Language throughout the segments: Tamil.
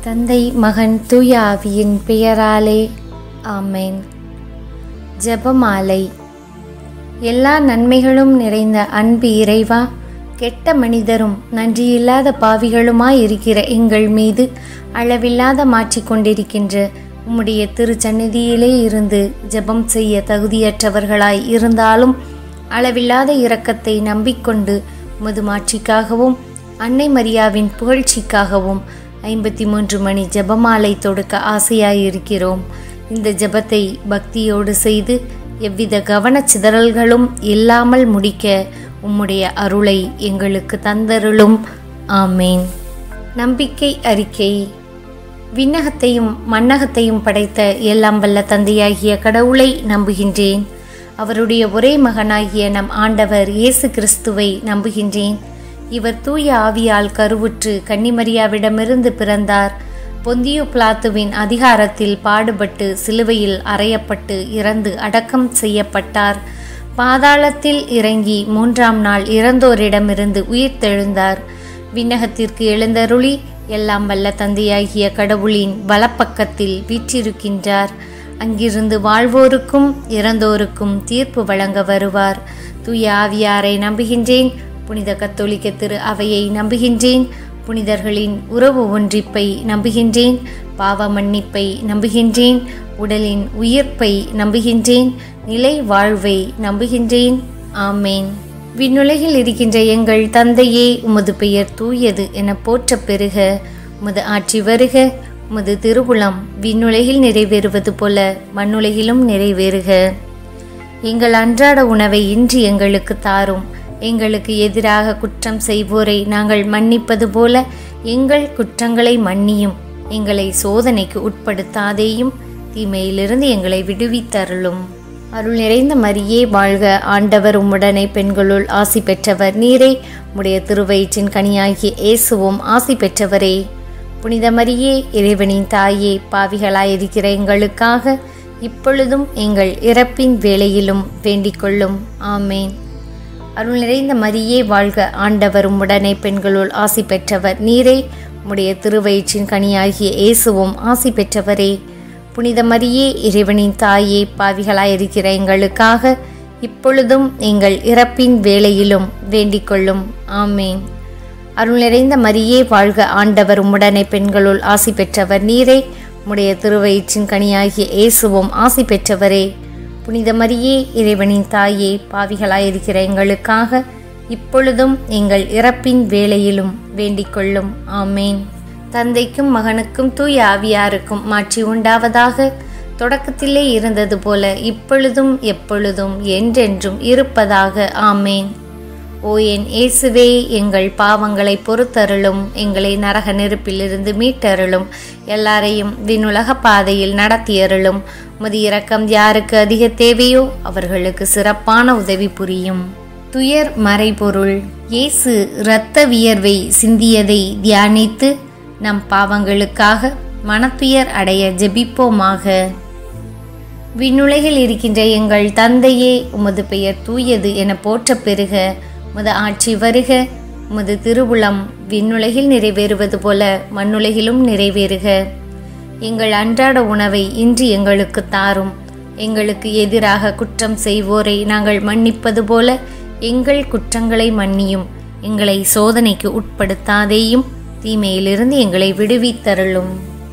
தந்தை மகன் தூய ஆவியின் பெயராலே ஆமேன் ஜெபமாலை எல்லா நன்மைகளும் நிறைந்த அன்பு இறைவா கெட்ட மனிதரும் நன்றியில்லாத பாவிகளுமாய் இருக்கிற எங்கள் மீது அளவில்லாத மாற்றிக்கொண்டிருக்கின்ற உம்முடைய திருச்சந்நிதியிலே இருந்து ஜெபம் செய்ய தகுதியற்றவர்களாய் இருந்தாலும் அளவில்லாத இரக்கத்தை நம்பிக்கொண்டு உமது மாட்சிக்காகவும் அன்னை மரியாவின் புகழ்ச்சிக்காகவும் ஐம்பத்தி மூன்று மணி ஜெபமாலை தொடுக்க ஆசையாயிருக்கிறோம் இந்த ஜெபத்தை பக்தியோடு செய்து எவ்வித கவனச்சிதறல்களும் இல்லாமல் முடிக்க உம்முடைய அருளை எங்களுக்கு தந்தருளும் ஆமேன் நம்பிக்கை அறிக்கை விண்ணகத்தையும் மண்ணகத்தையும் படைத்த எல்லாம் வல்ல தந்தையாகிய கடவுளை நம்புகின்றேன் அவருடைய ஒரே மகனாகிய நம் ஆண்டவர் இயேசு கிறிஸ்துவை நம்புகின்றேன் இவர் தூய ஆவியால் கருவுற்று கன்னிமரியாவிடமிருந்து பிறந்தார் பொந்தியு பிளாத்துவின் அதிகாரத்தில் பாடுபட்டு சிலுவையில் அறையப்பட்டு இறந்து அடக்கம் செய்யப்பட்டார் பாதாளத்தில் இறங்கி மூன்றாம் நாள் இறந்தோரிடமிருந்து உயிர்த்தெழுந்தார் விண்ணகத்திற்கு எழுந்தருளி எல்லாம் வல்ல தந்தையாகிய கடவுளின் வலப்பக்கத்தில் வீற்றிருக்கின்றார் அங்கிருந்து வாழ்வோருக்கும் இறந்தோருக்கும் தீர்ப்பு வழங்க வருவார் தூய ஆவியாரை நம்புகின்றேன் புனித கத்தோலிக்க திரு அவையை நம்புகின்றேன் புனிதர்களின் உறவு ஒன்றிப்பை நம்புகின்றேன் பாவ மன்னிப்பை நம்புகின்றேன் உடலின் உயிர்ப்பை நம்புகின்றேன் நிலை வாழ்வை நம்புகின்றேன் ஆமேன் விண்ணுலகில் இருக்கின்ற எங்கள் தந்தையே உமது பெயர் தூயது என போற்ற பெறுக உமது ஆட்சி வருக உமது திருவுளம் விண்ணுலகில் நிறைவேறுவது போல மண்ணுலகிலும் நிறைவேறுக எங்கள் அன்றாட உணவை இன்று எங்களுக்கு தாரும் எங்களுக்கு எதிராக குற்றம் செய்வோரை நாங்கள் மன்னிப்பது போல எங்கள் குற்றங்களை மன்னியும் எங்களை சோதனைக்கு உட்படுத்தாதேயும் தீமையிலிருந்து எங்களை விடுவித்தருளும் அருள் நிறைந்த மரியே வாழ்க ஆண்டவர் உம்முடனே பெண்களுள் ஆசி பெற்றவர் நீரே உடைய திருவயிற்றின் கனியாகிய இயேசுவும் ஆசி பெற்றவரே புனித மரியே இறைவனின் தாயே பாவிகளாயிருக்கிற எங்களுக்காக இப்பொழுதும் எங்கள் இறப்பின் வேளையிலும் வேண்டிக் கொள்ளும் ஆமேன் அருள் நிறைந்த மரியே வாழ்க ஆண்டவர் உம்முடனே பெண்களுள் ஆசி பெற்றவர் நீரே உடைய திருவயிற்றின் கனியாகிய இயேசுவும் ஆசி பெற்றவரே புனித மரியே இறைவனின் தாயே பாவிகளாயிருக்கிற எங்களுக்காக இப்பொழுதும் எங்கள் இறப்பின் வேளையிலும் வேண்டிக் கொள்ளும் ஆமேன் அருள் நிறைந்த மரியே வாழ்க ஆண்டவர் உம்முடனே பெண்களுள் ஆசி பெற்றவர் நீரே உடைய திருவயிற்றின் கனியாகிய இயேசுவும் ஆசி பெற்றவரே புனித மரியே இறைவனின் தாயே பாவிகளாயிருக்கிற எங்களுக்காக இப்பொழுதும் எங்கள் இறப்பின் வேளையிலும் வேண்டிக் கொள்ளும் ஆமேன் தந்தைக்கும் மகனுக்கும் தூய ஆவியாருக்கும் மாற்றி உண்டாவதாக தொடக்கத்திலே இருந்தது போல இப்பொழுதும் எப்பொழுதும் என்றென்றும் இருப்பதாக ஆமேன் ஓ என் இயேசுவே எங்கள் பாவங்களை பொறுத்தருளும் எங்களை நரக நெருப்பிலிருந்து மீட்டருளும் எல்லாரையும் விண்ணுலக பாதையில் நடத்தியருளும் முது இரக்கம் யாருக்கு அதிக தேவையோ அவர்களுக்கு சிறப்பான உதவி புரியும் துயர் மறைபொருள் இயேசு இரத்த வியர்வை சிந்தியதை தியானித்து நம் பாவங்களுக்காக மனத்துயர் அடைய ஜெபிப்போமாக விண்ணுலகில் இருக்கின்ற எங்கள் தந்தையே உமது பெயர் தூயது என போற்ற பெறுக உமது ஆட்சி வருக உமது திருவுளம் விண்ணுலகில் நிறைவேறுவது போல மண்ணுலகிலும் நிறைவேறுக எங்கள் அன்றாட உணவை இன்று எங்களுக்கு தாரும் எங்களுக்கு எதிராக குற்றம் செய்வோரை நாங்கள் மன்னிப்பது போல எங்கள் குற்றங்களை மன்னியும் எங்களை சோதனைக்கு உட்படுத்தாதேயும் தீமையிலிருந்து எங்களை விடுவித்தருளும்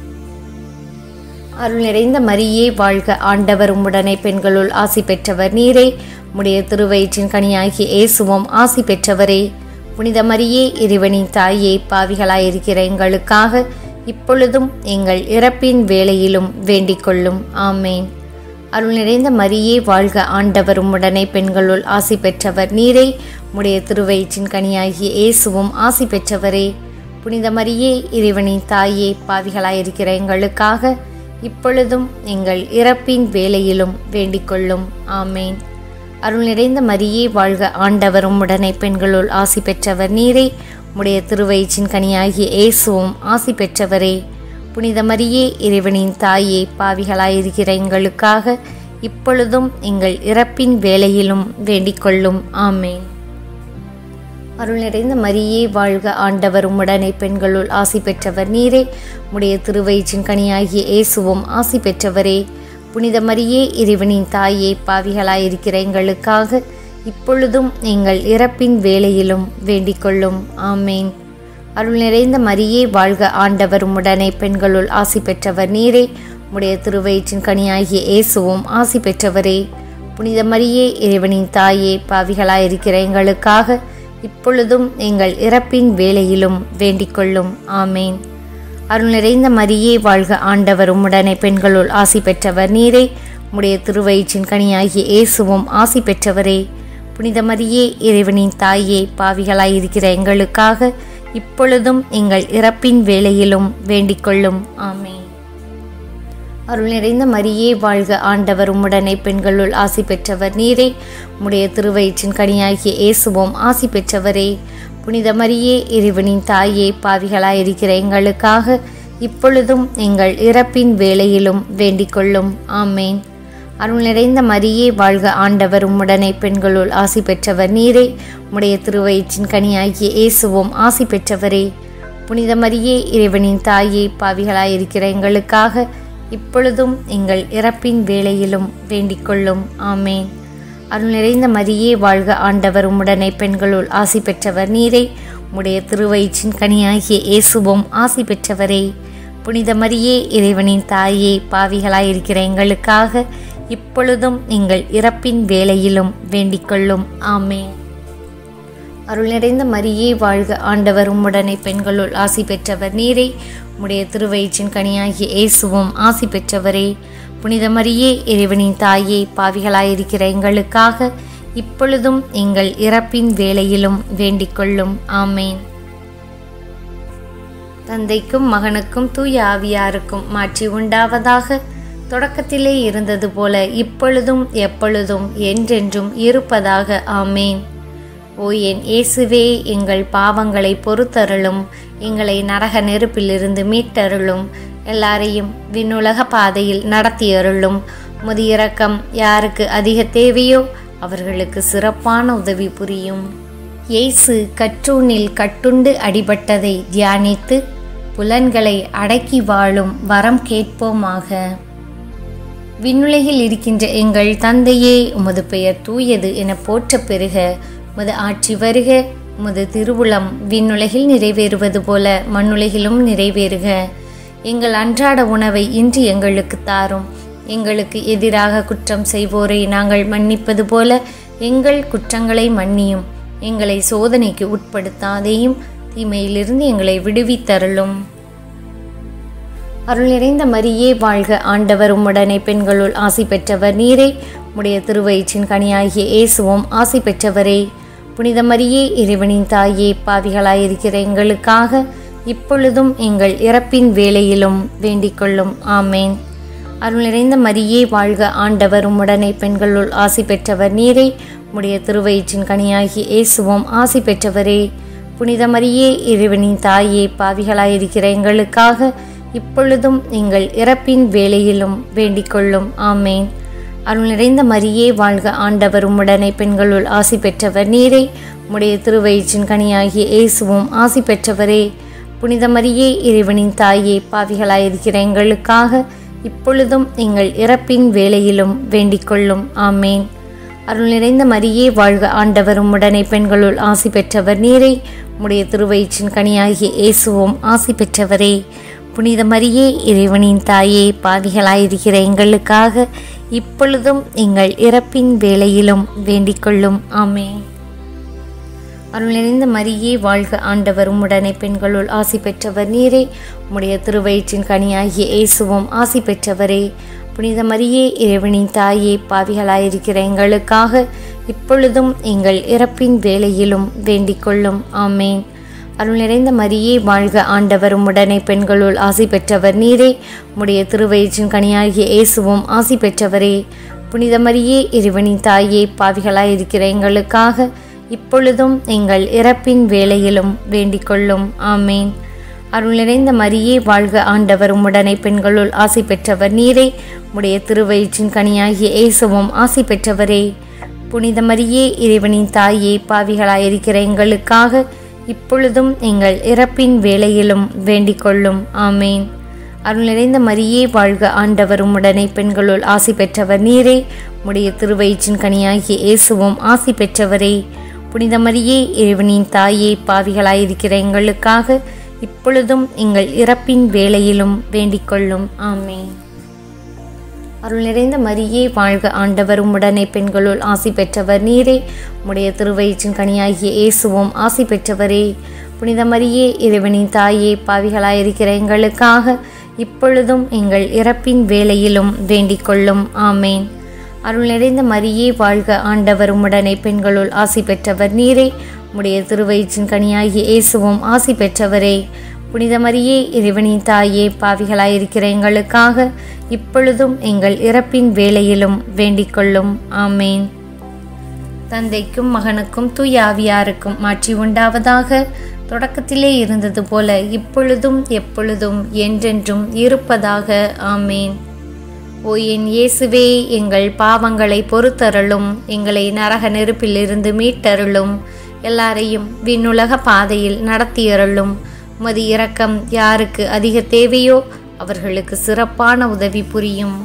அருள் நிறைந்த மரியே வாழ்க ஆண்டவர் உம்முடனே பெண்களுள் ஆசி பெற்றவர் நீரே உடைய திருவயிற்றின் கனியாகிய இயேசுவும் ஆசி பெற்றவரே புனித மரியே இறைவனின் தாயே பாவிகளாயிருக்கிற எங்களுக்காக இப்பொழுதும் எங்கள் இறப்பின் வேளையிலும் வேண்டிக் கொள்ளும் ஆமேன் அருள் நிறைந்த மரியே வாழ்க ஆண்டவர் உம்முடனே பெண்களுள் ஆசி பெற்றவர் நீரே உடைய திருவயிற்றின் கனியாகிய இயேசுவும் ஆசி பெற்றவரே புனித மரியே இறைவனின் தாயே பாவிகளாயிருக்கிற எங்களுக்காக இப்பொழுதும் எங்கள் இறப்பின் வேளையிலும் வேண்டிக் கொள்ளும் ஆமேன் அருள் நிறைந்த மரியே வாழ்க ஆண்டவர் உம்முடனே பெண்களுள் ஆசி பெற்றவர் நீரே உடைய திருவயிற்றின் கனியாகிய இயேசுவும் ஆசி பெற்றவரே புனித மரியே இறைவனின் தாயே பாவிகளாயிருக்கிற எங்களுக்காக இப்பொழுதும் எங்கள் இறப்பின் வேளையிலும் வேண்டிக் கொள்ளும் ஆமேன் அருள் நிறைந்த மரியே வாழ்க ஆண்டவர் உம்முடனே பெண்களுள் ஆசி பெற்றவர் நீரே உடைய திருவயிற்றின் கனியாகிய இயேசுவும் ஆசி பெற்றவரே புனித மரியே இறைவனின் தாயே பாவிகளாயிருக்கிற எங்களுக்காக இப்பொழுதும் எங்கள் இறப்பின் வேளையிலும் வேண்டிக் கொள்ளும் ஆமேன் அருள் நிறைந்த மரியே வாழ்க ஆண்டவர் உம்முடனே பெண்களுள் ஆசி பெற்றவர் நீரே உடைய திருவயிற்றின் கனியாகிய இயேசுவும் ஆசி பெற்றவரே புனித மரியே இறைவனின் தாயே பாவிகளாயிருக்கிற எங்களுக்காக இப்பொழுதும் எங்கள் இறப்பின் வேளையிலும் வேண்டிக் கொள்ளும் ஆமேன் அருள் நிறைந்த மரியே வாழ்க ஆண்டவர் உம்முடனே பெண்களுள் ஆசி பெற்றவர் நீரே உடைய திருவயிற்றின் கனியாகிய இயேசுவும் ஆசி பெற்றவரே புனித மரியே இறைவனின் தாயே பாவிகளாயிருக்கிற எங்களுக்காக இப்பொழுதும் எங்கள் இறப்பின் வேளையிலும் வேண்டிக் கொள்ளும் ஆமேன் அருள் நிறைந்த மரியே வாழ்க ஆண்டவர் உம்முடனே பெண்களுள் ஆசி பெற்றவர் நீரே உடைய திருவயிற்றின் கனியாகிய இயேசுவும் ஆசி பெற்றவரே புனித மரியே இறைவனின் தாயே பாவிகளாயிருக்கிற எங்களுக்காக இப்பொழுதும் எங்கள் இறப்பின் வேளையிலும் வேண்டிக் கொள்ளும் ஆமேன் அருள் நிறைந்த மரியே வாழ்க ஆண்டவர் உம்முடனே பெண்களுள் ஆசி பெற்றவர் நீரே உடைய திருவயிற்றின் கனியாகிய இயேசுவும் ஆசி பெற்றவரே புனித மரியே இறைவனின் தாயே பாவிகளாயிருக்கிற எங்களுக்காக இப்பொழுதும் எங்கள் இறப்பின் வேளையிலும் வேண்டிக் கொள்ளும் ஆமேன் அருள் நிறைந்த மரியே வாழ்க ஆண்டவர் உம்முடனே பெண்களுள் ஆசி பெற்றவர் நீரே உடைய திருவயிற்றின் கனியாகிய இயேசுவும் ஆசி பெற்றவரே புனித மரியே இறைவனின் தாயே பாவிகளாயிருக்கிற எங்களுக்காக இப்பொழுதும் எங்கள் இறப்பின் வேளையிலும் வேண்டிக் கொள்ளும் ஆமேன் அருள் நிறைந்த மரியே வாழ்க ஆண்டவர் உம்முடனே பெண்களுள் ஆசி பெற்றவர் நீரே உடைய திருவயிற்றின் கனியாகிய இயேசுவும் ஆசி பெற்றவரே புனித மரியே இறைவனின் தாயே பாவிகளாயிருக்கிற எங்களுக்காக இப்பொழுதும் எங்கள் இறப்பின் வேளையிலும் வேண்டிக் கொள்ளும் ஆமேன் தந்தைக்கும் மகனுக்கும் தூய ஆவியாருக்கும் மாற்றி உண்டாவதாக தொடக்கத்திலே இருந்தது போல இப்பொழுதும் எப்பொழுதும் என்றென்றும் இருப்பதாக ஆமேன் ஓ என் இயேசுவே எங்கள் பாவங்களை பொறுத்தருளும் எங்களை நரக நெருப்பிலிருந்து மீட்டருளும் எல்லாரையும் விண்ணுலக பாதையில் நடத்தியருளும் முதியிறக்கம் யாருக்கு அதிக தேவையோ அவர்களுக்கு சிறப்பான உதவி புரியும் இயேசு கற்றூனில் கட்டுண்டு அடிபட்டதை தியானித்து புலன்களை அடக்கி வாழும் வரம் கேட்போமாக விண்ணுலகில் இருக்கின்ற எங்கள் தந்தையே உமது பெயர் தூயது என போற்றப் பெறுக உமது ஆட்சி வருக உமது திருவுளம் விண்ணுலகில் நிறைவேறுவது போல மண்ணுலகிலும் நிறைவேறுக எங்கள் அன்றாட உணவை இன்று எங்களுக்கு தாரும் எங்களுக்கு எதிராக குற்றம் செய்வோரை நாங்கள் மன்னிப்பது போல எங்கள் குற்றங்களை மன்னியும் எங்களை சோதனைக்கு உட்படுத்தாதேயும் தீமையிலிருந்து எங்களை விடுவித்தருளும் அருள் நிறைந்த மரியே வாழ்க ஆண்டவர் உம்முடனே பெண்களுள் ஆசி பெற்றவர் நீரே உடைய திருவயிற்றின் கனியாகிய இயேசுவும் ஆசி பெற்றவரே புனித மரியே இறைவனின் தாயே பாவிகளாயிருக்கிற எங்களுக்காக இப்பொழுதும் எங்கள் இறப்பின் வேளையிலும் வேண்டிக் கொள்ளும் ஆமேன் அருள் நிறைந்த மரியே வாழ்க ஆண்டவர் உம்முடனே பெண்களுள் ஆசி பெற்றவர் நீரே உடைய திருவயிற்றின் கனியாகிய இயேசுவும் ஆசி பெற்றவரே புனித மரியே இறைவனின் தாயே பாவிகளாயிருக்கிற எங்களுக்காக இப்பொழுதும் எங்கள் இறப்பின் வேளையிலும் வேண்டிக் கொள்ளும் ஆமேன் அருள் நிறைந்த மரியே வாழ்க ஆண்டவர் உம்முடனே பெண்களுள் ஆசி பெற்றவர் நீரே உடைய திருவயிற்றின் கனியாகிய இயேசுவும் ஆசி பெற்றவரே புனித மரியே இறைவனின் தாயே பாவிகளாயிருக்கிற எங்களுக்காக இப்பொழுதும் எங்கள் இறப்பின் வேளையிலும் வேண்டிக் கொள்ளும் ஆமேன் அருள் நிறைந்த மரியே வாழ்க ஆண்டவர் உம்முடனே பெண்களுள் ஆசி பெற்றவர் நீரே உடைய திருவயிற்றின் கனியாகிய இயேசுவும் ஆசி பெற்றவரே புனித மரியே இறைவனின் தாயே பாவிகளாயிருக்கிற எங்களுக்காக இப்பொழுதும் எங்கள் இறப்பின் வேளையிலும் வேண்டிக் கொள்ளும் ஆமேன் அருள் நிறைந்த மரியே வாழ்க ஆண்டவர் உம்முடனே பெண்களுள் ஆசி பெற்றவர் நீரே உம்முடைய திருவயிற்றின் கனியாகிய இயேசுவும் ஆசி பெற்றவரே புனித மரியே இறைவனின் தாயே பாவிகளாயிருக்கிற எங்களுக்காக இப்பொழுதும் எங்கள் இறப்பின் வேளையிலும் வேண்டிக் கொள்ளும் ஆமேன் அருள் நிறைந்த மரியே வாழ்க ஆண்டவர் உம்முடனே பெண்களுள் ஆசி பெற்றவர் நீரே உம்முடைய திருவயிற்றின் கனியாகிய இயேசுவும் ஆசி பெற்றவரே புனித மரியே இறைவனின் தாயே பாவிகளாயிருக்கிற எங்களுக்காக இப்பொழுதும் எங்கள் இறப்பின் வேளையிலும் வேண்டிக் கொள்ளும் ஆமேன் அருள் நிறைந்த மரியே வாழ்க ஆண்டவர் உம்முடனே பெண்களுள் ஆசி பெற்றவர் நீரே உடைய திருவயிற்றின் கனியாகிய இயேசுவும் ஆசி பெற்றவரே புனித மரியே இறைவனின் தாயே பாவிகளாயிருக்கிற எங்களுக்காக இப்பொழுதும் எங்கள் இறப்பின் வேளையிலும் வேண்டிக் கொள்ளும் ஆமேன் அருள் நிறைந்த மரியே வாழ்க ஆண்டவர் உம்முடனே பெண்களுள் ஆசி பெற்றவர் நீரே உடைய திருவயிற்றின் கனியாகிய இயேசுவும் ஆசி பெற்றவரே புனித மரியே இறைவனின் தாயே பாவிகளாயிருக்கிற எங்களுக்காக இப்பொழுதும் எங்கள் இறப்பின் வேளையிலும் வேண்டிக் கொள்ளும் ஆமேன் அருள் நிறைந்த மரியே வாழ்க ஆண்டவர் உம்முடனே பெண்களுள் ஆசி பெற்றவர் நீரே உடைய திருவயிற்றின் கனியாகிய இயேசுவும் ஆசி பெற்றவரே புனித மரியே இறைவனின் தாயே பாவிகளாயிருக்கிற எங்களுக்காக இப்பொழுதும் எங்கள் இறப்பின் வேளையிலும் வேண்டிக் கொள்ளும் ஆமேன் அருள் நிறைந்த மரியே வாழ்க ஆண்டவர் உம்முடனே பெண்களுள் ஆசி பெற்றவர் நீரே உடைய திருவயிற்றின் கனியாகிய இயேசுவும் ஆசி பெற்றவரே புனித மரியே இறைவனின் தாயே பாவிகளாயிருக்கிற எங்களுக்காக இப்பொழுதும் எங்கள் இறப்பின் வேளையிலும் வேண்டிக் கொள்ளும் ஆமேன் தந்தைக்கும் மகனுக்கும் தூய ஆவியாருக்கும் மாற்றி உண்டாவதாக தொடக்கத்திலே இருந்தது போல இப்பொழுதும் எப்பொழுதும் என்றென்றும் இருப்பதாக ஆமேன் ஓ என் இயேசுவே எங்கள் பாவங்களை பொறுத்தருளும் எங்களை நரக நெருப்பிலிருந்து மீட்டருளும் எல்லாரையும் விண்ணுலக பாதையில் நடத்தியருளும் உமது இரக்கம் யாருக்கு அதிக தேவையோ அவர்களுக்கு சிறப்பான உதவி புரியும்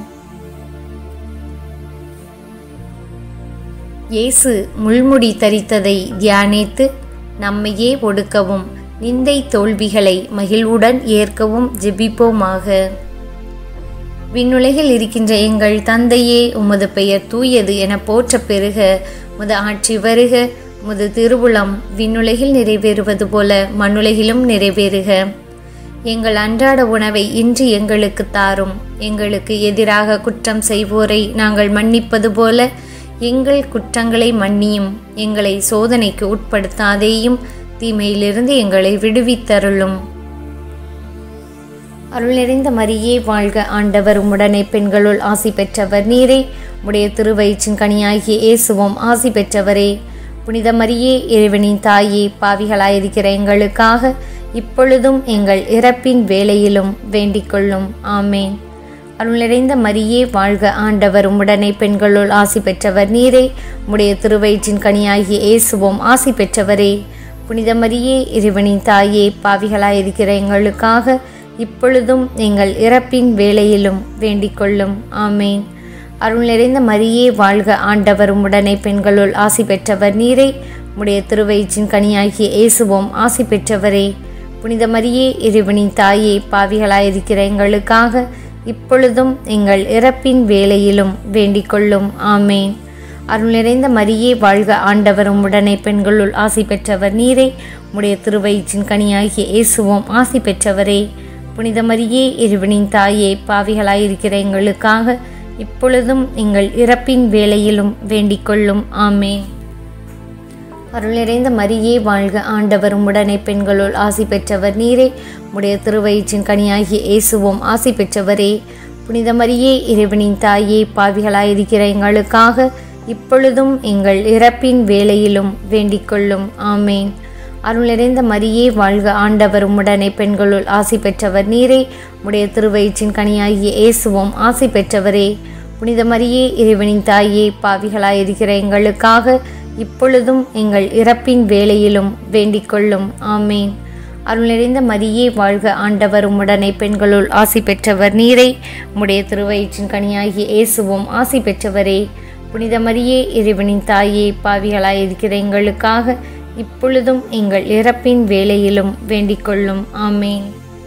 இயேசு முள்முடி தரித்ததை தியானித்து நம்மையே ஒடுக்கவும் நிந்தை தோல்விகளை மகிழ்வுடன் ஏற்கவும் ஜெபிப்போமாக விண்ணுலகில் இருக்கின்ற எங்கள் தந்தையே உமது பெயர் தூயது என போற்ற பெருக உமது ஆட்சி வருக உமது திருவுளம் விண்ணுலகில் நிறைவேறுவது போல மண்ணுலகிலும் நிறைவேறுக எங்கள் அன்றாட உணவை இன்று எங்களுக்கு தாரும் எங்களுக்கு எதிராக குற்றம் செய்வோரை நாங்கள் மன்னிப்பது போல எங்கள் குற்றங்களை மன்னியும் எங்களை சோதனைக்கு உட்படுத்தாதேயும் தீமையிலிருந்து எங்களை விடுவித்தருளும் அருள் நிறைந்த மரியே வாழ்க ஆண்டவர் உம்முடனே பெண்களுள் ஆசி பெற்றவர் நீரே உடைய திருவயிற்றின் கனியாகிய இயேசுவும் ஆசி பெற்றவரே புனித மரியே இறைவனின் தாயே பாவிகளாயிருக்கிற எங்களுக்காக இப்பொழுதும் எங்கள் இறப்பின் வேளையிலும் வேண்டிக் கொள்ளும் ஆமேன் அருள் நிறைந்த மரியே வாழ்க ஆண்டவர் உம்முடனே பெண்களுள் ஆசி பெற்றவர் நீரே உடைய திருவயிற்றின் கனியாகிய இயேசுவும் ஆசி பெற்றவரே புனித மரியே இறைவனின் தாயே பாவிகளாயிருக்கிற எங்களுக்காக இப்பொழுதும் எங்கள் இறப்பின் வேளையிலும் வேண்டிக் கொள்ளும் ஆமேன் அருள் நிறைந்த மரியே வாழ்க ஆண்டவர் உம்முடனே பெண்களுள் ஆசி பெற்றவர் நீரே உடைய திருவயிற்றின் கனியாகிய இயேசுவும் ஆசி பெற்றவரே புனித மரியே இறைவனின் தாயே பாவிகளாயிருக்கிற எங்களுக்காக இப்பொழுதும் எங்கள் இறப்பின் வேளையிலும் வேண்டிக் கொள்ளும் ஆமேன் அருள் நிறைந்த மரியே வாழ்க ஆண்டவர் உம்முடனே பெண்களுள் ஆசி பெற்றவர் நீரே உடைய திருவயிற்றின் கனியாகிய இயேசுவும் ஆசி பெற்றவரே புனித மரியே இறைவனின் தாயே பாவிகளாயிருக்கிற எங்களுக்காக இப்பொழுதும் எங்கள் இறப்பின் வேளையிலும் வேண்டிக் கொள்ளும் ஆமேன் அருள் நிறைந்த மரியே வாழ்க ஆண்டவர் உம்முடனே பெண்களுள் ஆசி பெற்றவர் நீரே உடைய திருவயிற்றின் கனியாகிய இயேசுவும் ஆசி பெற்றவரே புனித மரியே இறைவனின் தாயே பாவிகளாயிருக்கிற எங்களுக்காக இப்பொழுதும் எங்கள் இறப்பின் வேளையிலும் வேண்டிக் கொள்ளும் ஆமேன் அருள் நிறைந்த மரியே வாழ்க ஆண்டவர் உம்முடனே பெண்களுள் ஆசி பெற்றவர் நீரே உடைய திருவயிற்றின் கனியாகிய இயேசுவும் ஆசி பெற்றவரே புனித மரியே இறைவனின் தாயே பாவிகளாயிருக்கிற எங்களுக்காக இப்பொழுதும் எங்கள் இறப்பின் வேளையிலும் வேண்டிக் கொள்ளும் ஆமேன் அருள் நிறைந்த மரியே வாழ்க ஆண்டவர் உம்முடனே பெண்களுள் ஆசி பெற்றவர் நீரே உம்முடைய திருவயிற்றின் கனியாகிய இயேசுவும் ஆசி பெற்றவரே புனித மரியே இறைவனின் தாயே பாவிகளாயிருக்கிற எங்களுக்காக இப்பொழுதும் எங்கள் இறப்பின் வேளையிலும் வேண்டிக் கொள்ளும் ஆமேன்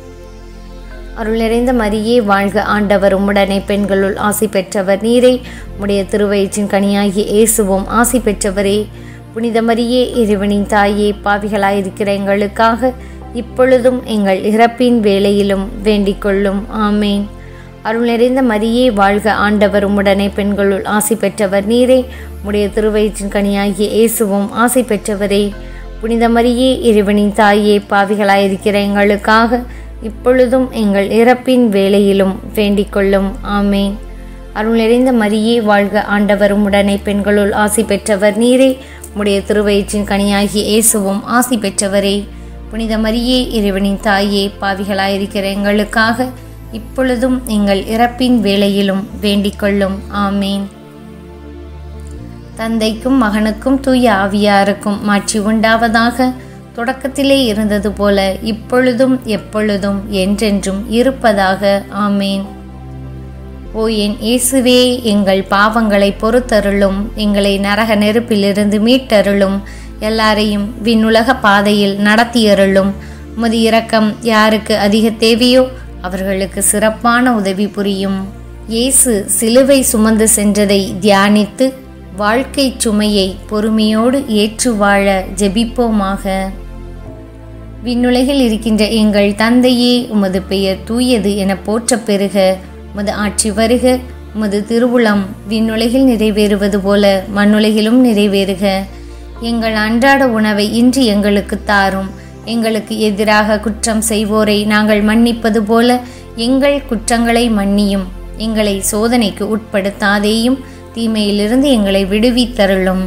அருள் நிறைந்த மரியே வாழ்க ஆண்டவர் உம்முடனே பெண்களுள் ஆசி பெற்றவர் நீரே உடைய திருவயிற்றின் கனியாகிய இயேசுவும் ஆசி பெற்றவரே புனித மரியே இறைவனின் தாயே பாவிகளாயிருக்கிற எங்களுக்காக இப்பொழுதும் எங்கள் இறப்பின் வேளையிலும் வேண்டிக் கொள்ளும் ஆமேன் அருள் நிறைந்த மரியே வாழ்க ஆண்டவர் உம்முடனே பெண்களுள் ஆசி பெற்றவர் நீரே உடைய திருவயிற்றின் கனியாகிய இயேசுவும் ஆசி பெற்றவரே புனித மரியே இறைவனின் தாயே பாவிகளாயிருக்கிற எங்களுக்காக இப்பொழுதும் எங்கள் இறப்பின் வேளையிலும் வேண்டிக் கொள்ளும் ஆமேன் அருள் நிறைந்த மரியே வாழ்க ஆண்டவரும் உடனே பெண்களுள் ஆசி பெற்றவர் நீரே உடைய திருவயிற்றின் கனியாகிய இயேசுவும் ஆசி பெற்றவரே புனித மரியே இறைவனின் தாயே பாவிகளாயிருக்கிற எங்களுக்காக இப்பொழுதும் எங்கள் இறப்பின் வேளையிலும் வேண்டிக் கொள்ளும் ஆமேன் தந்தைக்கும் மகனுக்கும் தூய ஆவியாருக்கும் மாட்சி உண்டாவதாக தொடக்கத்திலே இருந்தது போல இப்பொழுதும் எப்பொழுதும் என்றென்றும் இருப்பதாக ஆமேன் ஓ என் இயேசுவே எங்கள் பாவங்களை பொறுத்தருளும் எங்களை நரக நெருப்பிலிருந்து மீட்டருளும் எல்லாரையும் விண்ணுலக பாதையில் நடத்தியருளும் உமது இரக்கம் யாருக்கு அதிக தேவையோ அவர்களுக்கு சிறப்பான உதவி புரியும் இயேசு சிலுவை சுமந்து சென்றதை தியானித்து வாழ்க்கை சுமையை பொறுமையோடு ஏற்று வாழ ஜெபிப்போமாக விண்ணுலகில் இருக்கின்ற எங்கள் தந்தையே உமது பெயர் தூயது என போற்றப் பெறுக உமது ஆட்சி வருக உமது திருவுளம் விண்ணுலகில் நிறைவேறுவது போல மண்ணுலகிலும் நிறைவேறுக எங்கள் அன்றாட உணவை இன்று எங்களுக்கு தாரும் எங்களுக்கு எதிராக குற்றம் செய்வோரை நாங்கள் மன்னிப்பது போல எங்கள் குற்றங்களை மன்னியும் எங்களை சோதனைக்கு உட்படுத்தாதேயும் தீமையிலிருந்து எங்களை விடுவித்தருளும்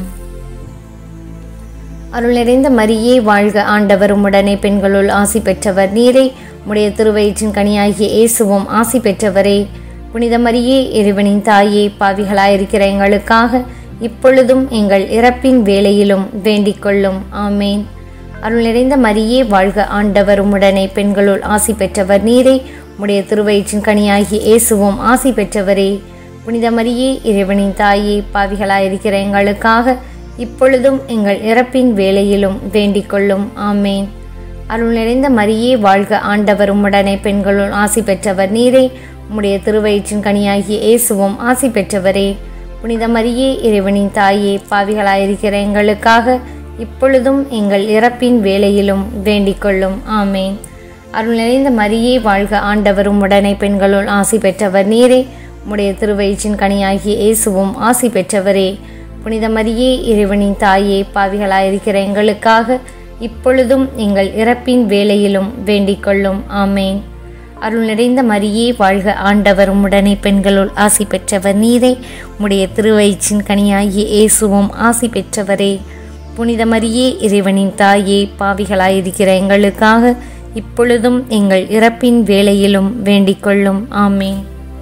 அருள் நிறைந்த மரியே வாழ்க ஆண்டவர் உம்முடனே பெண்களுள் ஆசி பெற்றவர் நீரே உடைய திருவயிற்றின் கனியாகிய இயேசுவும் ஆசி பெற்றவரே புனித மரியே இறைவனின் தாயே பாவிகளாயிருக்கிற எங்களுக்காக இப்பொழுதும் எங்கள் இறப்பின் வேளையிலும் வேண்டிக் கொள்ளும் ஆமேன் அருள் நிறைந்த மரியே வாழ்க ஆண்டவர் உம்முடனே பெண்களுள் ஆசி பெற்றவர் நீரே உடைய திருவயிற்றின் கனியாகிய இயேசுவும் ஆசி பெற்றவரே புனித மரியே இறைவனின் தாயே பாவிகளாயிருக்கிற எங்களுக்காக இப்பொழுதும் எங்கள் இறப்பின் வேளையிலும் வேண்டிக் கொள்ளும் ஆமேன் அருள் நிறைந்த மரியே வாழ்க ஆண்டவர் உம்முடனே பெண்களுள் ஆசி பெற்றவர் நீரே உம்முடைய திருவயிற்றின் கனியாகிய இயேசுவும் ஆசி பெற்றவரே புனித மரியே இறைவனின் தாயே பாவிகளாயிருக்கிற எங்களுக்காக இப்பொழுதும் எங்கள் இறப்பின் வேளையிலும் வேண்டிக் கொள்ளும் ஆமேன் அருள் நிறைந்த மரியே வாழ்க ஆண்டவர் உம்முடனே பெண்களுள் ஆசி பெற்றவர் நீரே உம்முடைய திருவயிற்றின் கனியாகிய இயேசுவும் ஆசி பெற்றவரே புனித மரியே இறைவனின் தாயே பாவிகளாயிருக்கிற எங்களுக்காக இப்பொழுதும் எங்கள் இறப்பின் வேளையிலும் வேண்டிக் கொள்ளும் ஆமேன் அருள் நிறைந்த மரியே வாழ்க ஆண்டவர் உம்முடனே பெண்களுள் ஆசி பெற்றவர் நீரே உம்முடைய திருவயிற்றின் கனியாகிய இயேசுவும் ஆசி பெற்றவரே புனித மரியே இறைவனின் தாயே பாவிகளாயிருக்கிற எங்களுக்காக இப்பொழுதும் எங்கள் இறப்பின் வேளையிலும் வேண்டிக் கொள்ளும் ஆமேன்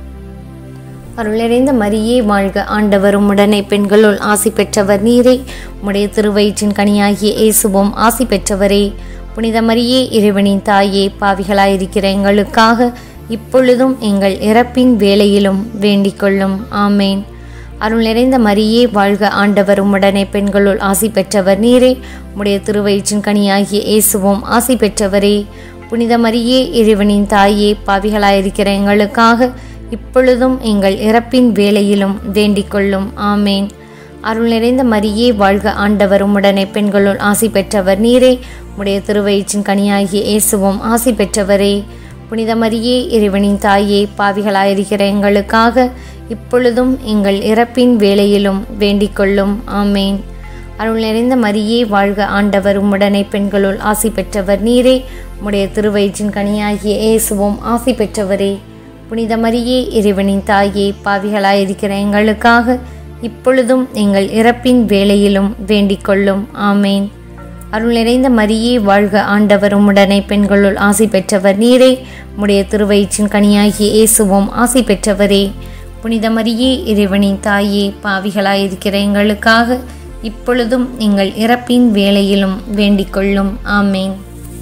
அருளறிந்த மரியே வாழ்க ஆண்டவரும் உடனே பெண்களுள் ஆசி பெற்றவர் நீரே உம்முடைய திருவயிற்றின் கனியாகிய இயேசுவும் ஆசி பெற்றவரே புனித மரியே இறைவனின் தாயே பாவிகளாயிருக்கிற எங்களுக்காக இப்பொழுதும் எங்கள் இறப்பின் வேளையிலும் வேண்டிக் கொள்ளும் ஆமேன் அருள் நிறைந்த மரியே வாழ்க ஆண்டவர் உம்முடனே பெண்களுள் ஆசி பெற்றவர் நீரே உம்முடைய திருவயிற்றின் கனியாகிய இயேசுவும் ஆசி பெற்றவரே புனித மரியே இறைவனின் தாயே பாவிகளாயிருக்கிற எங்களுக்காக இப்பொழுதும் எங்கள் இறப்பின் வேளையிலும் வேண்டிக் கொள்ளும் ஆமேன் அருள் நிறைந்த மரியே வாழ்க ஆண்டவர் உம்முடனே பெண்களுள் ஆசி பெற்றவர் நீரே உடைய திருவயிற்றின் கனியாகிய இயேசுவும் ஆசி பெற்றவரே புனித மரியே இறைவனின் தாயே பாவிகளாயிருக்கிற எங்களுக்காக இப்பொழுதும் எங்கள் இறப்பின் வேளையிலும் வேண்டிக் கொள்ளும் ஆமேன் அருள் நிறைந்த மரியே வாழ்க ஆண்டவர் உம்முடனே பெண்களுள் ஆசி பெற்றவர் நீரே உடைய திருவயிற்றின் கனியாகிய இயேசுவும் ஆசி பெற்றவரே புனித மரியே இறைவனின் தாயே பாவிகளாயிருக்கிற எங்களுக்காக இப்பொழுதும் எங்கள் இறப்பின் வேளையிலும் வேண்டிக் கொள்ளும் ஆமேன் அருள் நிறைந்த மரியே வாழ்க ஆண்டவர் உம்முடனே பெண்களுள் ஆசி பெற்றவர் நீரே உடைய திருவயிற்றின் கனியாகிய இயேசுவும் ஆசி பெற்றவரே புனித மரியே இறைவனின் தாயே பாவிகளாயிருக்கிற எங்களுக்காக இப்பொழுதும் எங்கள் இறப்பின் வேளையிலும் வேண்டிக் கொள்ளும் ஆமேன்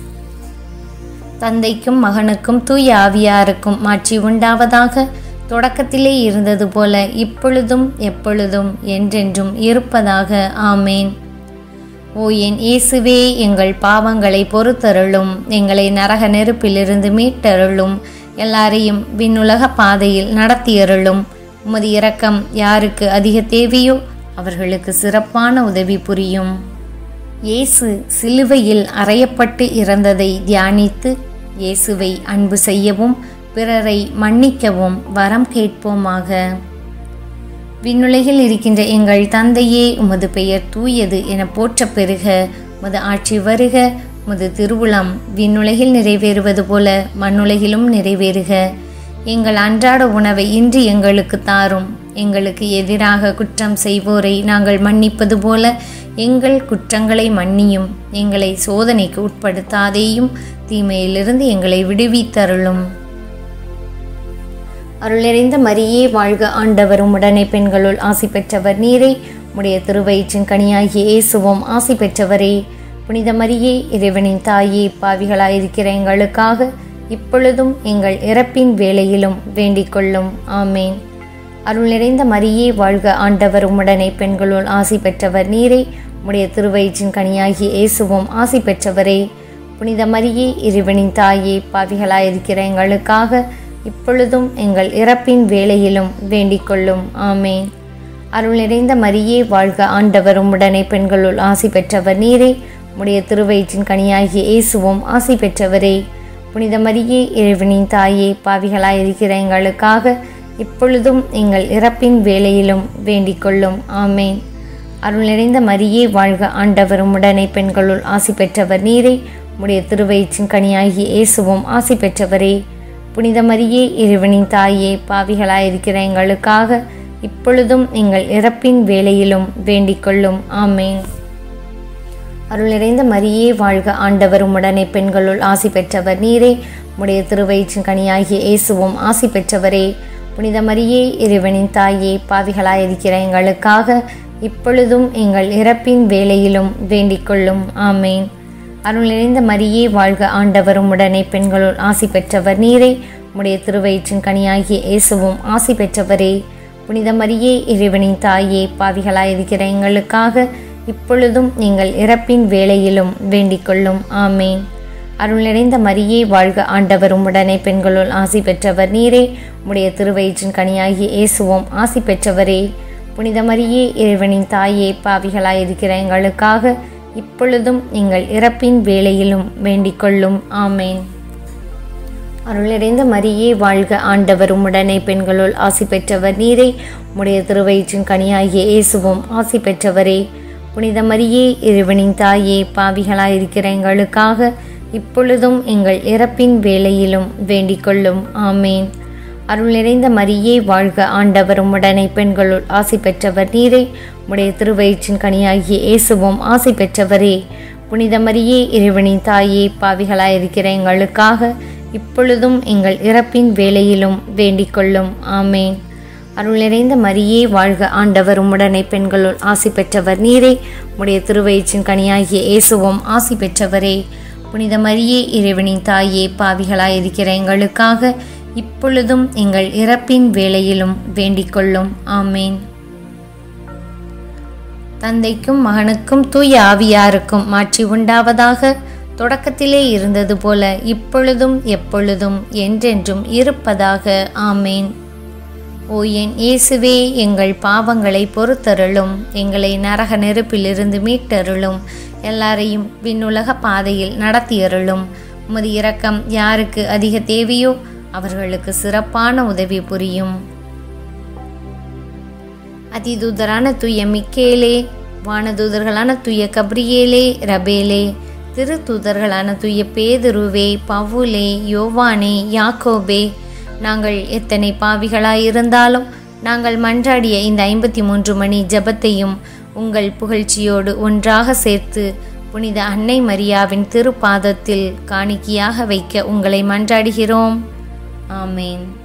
தந்தைக்கும் மகனுக்கும் தூய ஆவியாருக்கும் மாட்சி உண்டாவதாக தொடக்கத்திலே இருந்தது போல இப்பொழுதும் எப்பொழுதும் என்றென்றும் இருப்பதாக ஆமேன் ஓ என் இயேசுவே எங்கள் பாவங்களை பொறுத்தருளும் எங்களை நரக நெருப்பிலிருந்து மீட்டருளும் எல்லாரையும் விண்ணுலக பாதையில் நடத்தியருளும் உமது இரக்கம் யாருக்கு அதிக தேவையோ அவர்களுக்கு சிறப்பான உதவி புரியும் இயேசு சிலுவையில் அறையப்பட்டு இறந்ததை தியானித்து இயேசுவை அன்பு செய்யவும் பிறரை மன்னிக்கவும் வரம் கேட்போமாக விண்ணுலகில் இருக்கின்ற எங்கள் தந்தையே உமது பெயர் தூயது என போற்றப் பெறுக உமது ஆட்சி வருக உமது திருவுளம் விண்ணுலகில் நிறைவேறுவது போல மண்ணுலகிலும் நிறைவேறுக எங்கள் அன்றாட உணவை இன்று எங்களுக்கு தாரும் எங்களுக்கு எதிராக குற்றம் செய்வோரை நாங்கள் மன்னிப்பது போல எங்கள் குற்றங்களை மன்னியும் எங்களை சோதனைக்கு உட்படுத்தாதேயும் தீமையிலிருந்து எங்களை விடுவித்தருளும் அருளறிந்த மரியே வாழ்க ஆண்டவரும் உடனே பெண்களுள் ஆசி பெற்றவர் நீரே உடைய திருவயிற்றின் கனியாகிய இயேசுவும் ஆசி பெற்றவரே புனித மரியே இறைவனின் தாயே பாவிகளாயிருக்கிற எங்களுக்காக இப்பொழுதும் எங்கள் இறப்பின் வேளையிலும் வேண்டிக் கொள்ளும் ஆமேன் அருள் நிறைந்த மரியே வாழ்க ஆண்டவர் உம்முடனே பெண்களுள் ஆசி பெற்றவர் நீரே உடைய திருவயிற்றின் கனியாகிய இயேசுவும் ஆசி பெற்றவரே புனித மரியே இறைவனின் தாயே பாவிகளாயிருக்கிற எங்களுக்காக இப்பொழுதும் எங்கள் இறப்பின் வேளையிலும் வேண்டிக் கொள்ளும் ஆமேன் அருள் நிறைந்த மரியே வாழ்க ஆண்டவர் உம்முடனே பெண்களுள் ஆசி பெற்றவர் நீரே உடைய திருவயிற்றின் கனியாகிய இயேசுவும் ஆசி பெற்றவரே புனித மரியே இறைவனின் தாயே பாவிகளாயிருக்கிற எங்களுக்காக இப்பொழுதும் எங்கள் இறப்பின் வேளையிலும் வேண்டிக் கொள்ளும் ஆமேன் அருள் நிறைந்த மரியே வாழ்க ஆண்டவர் உம்முடனே பெண்களுள் ஆசி பெற்றவர் நீரே உடைய திருவயிற்றின் கனியாகிய இயேசுவும் ஆசி பெற்றவரே புனித மரியே இறைவனின் தாயே பாவிகளாயிருக்கிற எங்களுக்காக இப்பொழுதும் எங்கள் இறப்பின் வேளையிலும் வேண்டிக் கொள்ளும் ஆமேன் அருள் நிறைந்த மரியே வாழ்க ஆண்டவர் உம்முடனே பெண்களுள் ஆசி பெற்றவர் நீரே உடைய திருவயிற்றின் கனியாகிய இயேசுவும் ஆசி பெற்றவரே புனித மரியே இறைவனின் தாயே பாவிகளாயிருக்கிற எங்களுக்காக இப்பொழுதும் எங்கள் இறப்பின் வேளையிலும் வேண்டிக் கொள்ளும் ஆமேன் அருள் நிறைந்த மரியே வாழ்க ஆண்டவர் உம்முடனே பெண்களுள் ஆசி பெற்றவர் நீரே உடைய திருவயிற்றின் கனியாகிய இயேசுவும் ஆசி பெற்றவரே புனித மரியே இறைவனின் தாயே பாவிகளாயிருக்கிற எங்களுக்காக இப்பொழுதும் எங்கள் இறப்பின் வேளையிலும் வேண்டிக் கொள்ளும் ஆமேன் அருள் நிறைந்த மரியே வாழ்க ஆண்டவர் உம்முடனே பெண்களுள் ஆசி பெற்றவர் நீரே உடைய திருவயிற்றின் கனியாகிய இயேசுவும் ஆசி பெற்றவரே புனித மரியே இறைவனின் தாயே பாவிகளாயிருக்கிற எங்களுக்காக இப்பொழுதும் எங்கள் இறப்பின் வேளையிலும் வேண்டிக் கொள்ளும் ஆமேன் அருளிறைந்த மரியே வாழ்க ஆண்டவர் உம்முடனே பெண்களுள் ஆசி பெற்றவர் நீரே உடைய திருவயிற்றின் கனியாகிய இயேசுவும் ஆசி பெற்றவரே புனித மரியே இறைவனின் தாயே பாவிகளாயிருக்கிற எங்களுக்காக இப்பொழுதும் எங்கள் இறப்பின் வேளையிலும் வேண்டிக் கொள்ளும் ஆமேன் அருள் நிறைந்த மரியே வாழ்க ஆண்டவர் உம்முடனே பெண்களுள் ஆசி பெற்றவர் நீரே உடைய திருவயிற்றின் கனியாகிய இயேசுவும் ஆசி பெற்றவரே புனித மரியே இறைவனின் தாயே பாவிகளாயிருக்கிற எங்களுக்காக இப்பொழுதும் எங்கள் இறப்பின் வேளையிலும் வேண்டிக் கொள்ளும் ஆமேன் அருள் நிறைந்த மரியே வாழ்க ஆண்டவர் உம்முடனே பெண்களுள் ஆசி பெற்றவர் நீரே உடைய திருவயிற்றின் கனியாகிய இயேசுவும் ஆசி பெற்றவரே புனித மரியே இறைவனின் தாயே பாவிகளாயிருக்கிற எங்களுக்காக இப்பொழுதும் எங்கள் இறப்பின் வேளையிலும் வேண்டிக் கொள்ளும் ஆமேன் தந்தைக்கும் மகனுக்கும் தூய ஆவியாருக்கும் மாற்றி உண்டாவதாக தொடக்கத்திலே இருந்தது போல இப்பொழுதும் எப்பொழுதும் என்றென்றும் இருப்பதாக ஆமேன் ஓ என் இயேசுவே எங்கள் பாவங்களை பொறுத்தருளும் எங்களை நரக நெருப்பிலிருந்து மீட்டருளும் எல்லாரையும் விண்ணுலக பாதையில் நடத்தியருளும் உமது இரக்கம் யாருக்கு அதிக தேவையோ அவர்களுக்கு சிறப்பான உதவி புரியும் அதிதூதரான தூய மிக்கேலே வானதூதர்களான தூய கப்ரியேலே ரபேலே திருத்தூதர்களான தூய பேதுருவே பவுலே யோவானே யாக்கோபே நாங்கள் எத்தனை பாவிகளாயிருந்தாலும் நாங்கள் மன்றாடிய இந்த ஐம்பத்தி மூன்று மணி ஜபத்தையும் உங்கள் புகழ்ச்சியோடு ஒன்றாக சேர்த்து புனித அன்னை மரியாவின் திருப்பாதத்தில் காணிக்கையாக வைக்க உங்களை மன்றாடுகிறோம் ஆமேன்